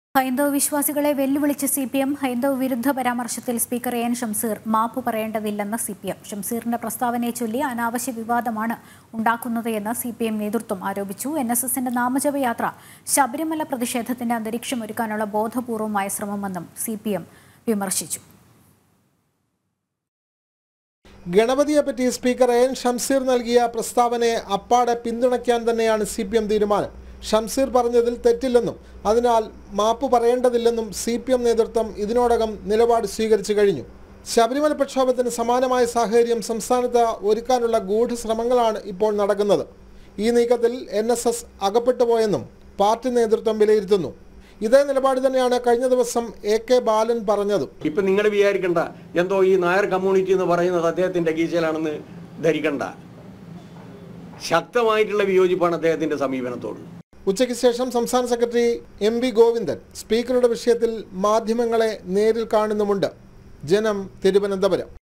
ഹൈന്ദവ വിശ്വാസികളെ വെല്ലുവിളിച്ച് സി പി എം ഹൈന്ദവ വിരുദ്ധ പരാമർശത്തിൽ സ്പീക്കർ എൻ ഷംസീർ മാപ്പ് പറയേണ്ടതില്ലെന്ന് സി പി എം ഷംസീറിന്റെ പ്രസ്താവനയെ ചൊല്ലി അനാവശ്യ വിവാദമാണ് ഉണ്ടാക്കുന്നത് എന്ന് സി പി എം നേതൃത്വം ആരോപിച്ചു എൻ എസ് എസിന്റെ നാമജപയാത്ര ശബരിമല പ്രതിഷേധത്തിന്റെ അന്തരീക്ഷം ഒരുക്കാനുള്ള ബോധപൂർവമായ ശ്രമമെന്നും സി പി എം വിമർശിച്ചു ഗണപതിയെപ്പറ്റി സ്പീക്കർ എൻ ഷംസീർ നൽകിയ പ്രസ്താവനയെ അപ്പാടെ പിന്തുണയ്ക്കാൻ തന്നെയാണ് സി പി എം തീരുമാനം ഷംസീർ പറഞ്ഞതിൽ തെറ്റില്ലെന്നും അതിനാൽ മാപ്പ് പറയേണ്ടതില്ലെന്നും സി പി എം നേതൃത്വം ഇതിനോടകം നിലപാട് സ്വീകരിച്ചു കഴിഞ്ഞു ശബരിമല പ്രക്ഷോഭത്തിന് സമാനമായ സാഹചര്യം സംസ്ഥാനത്ത് ഒരുക്കാനുള്ള ഗൂഢശ്രമങ്ങളാണ് ഇപ്പോൾ നടക്കുന്നത് ഈ നീക്കത്തിൽ എൻ എസ് എസ് അകപ്പെട്ടു പോയെന്നും പാർട്ടി നേതൃത്വം വിലയിരുത്തുന്നു ഇതേ നിലപാട് തന്നെയാണ് കഴിഞ്ഞ ദിവസം എ കെ ബാലൻ പറഞ്ഞതും ഇപ്പൊ നിങ്ങൾ വിചാരിക്കണ്ട എന്തോ ഈ നായർ കമ്മ്യൂണിറ്റി എന്ന് പറയുന്നത് അദ്ദേഹത്തിന്റെ കീശയിലാണെന്ന് ധരിക്കണ്ട ശക്തമായിട്ടുള്ള വിയോജിപ്പാണ് അദ്ദേഹത്തിന്റെ സമീപനത്തോട് ഉച്ചയ്ക്ക് ശേഷം സംസ്ഥാന സെക്രട്ടറി എം വി ഗോവിന്ദൻ സ്പീക്കറുടെ വിഷയത്തിൽ മാധ്യമങ്ങളെ നേരിൽ കാണുന്നുമുണ്ട് ജനം തിരുവനന്തപുരം